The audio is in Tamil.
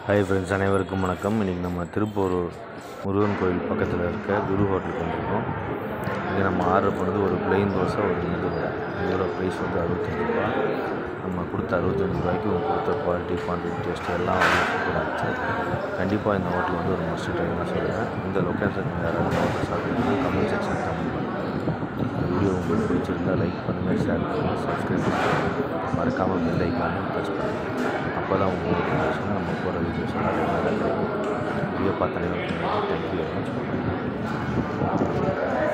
ஹாய் ஃப்ரெண்ட்ஸ் அனைவருக்கும் வணக்கம் இன்றைக்கி நம்ம திருப்பூர் முருகன் கோயில் பக்கத்தில் இருக்க குரு ஹோட்டலுக்கு வந்திருக்கோம் இங்கே நம்ம ஆர்டர் பண்ணது ஒரு பிளெயின் தோசை ஒரு மெது வடை இதோட ப்ரைஸ் வந்து அறுபத்தஞ்சு ரூபா நம்ம கொடுத்த அறுபத்தஞ்சு ரூபாய்க்கு உங்க கொடுத்த குவாலிட்டி குவான்டிட்டி டேஸ்ட் எல்லாம் வந்து சூப்பராக இருந்துச்சு கண்டிப்பாக இந்த ஹோட்டல் வந்து ஒரு மஸ்ட் ட்ரைவ் தான் சொல்லுவேன் இந்த லொக்கேஷன் யாராவது ஹோட்டல் சாப்பிடுங்க கமெண்ட் செக்ஷன் கமெண்ட் பண்ணுங்கள் இந்த வீடியோ உங்களுக்கு பிடிச்சிருந்தா லைக் பண்ணுங்கள் ஷேர் பண்ணுங்கள் சப்ஸ்கிரைப் பண்ணுங்கள் மறக்காமல் பெல் ஐக்கானும் ப்ரெஸ் பண்ணுங்கள் அப்போ தான் உங்களுக்கு நோட்டிஃபிகேஷன் நம்ம போகிற வீடியோஸ் எல்லாம் ரெகுலராக கிடைக்கும் வீடியோ பார்த்த அனைவருக்கும் தேங்க்யூ வெரி மச்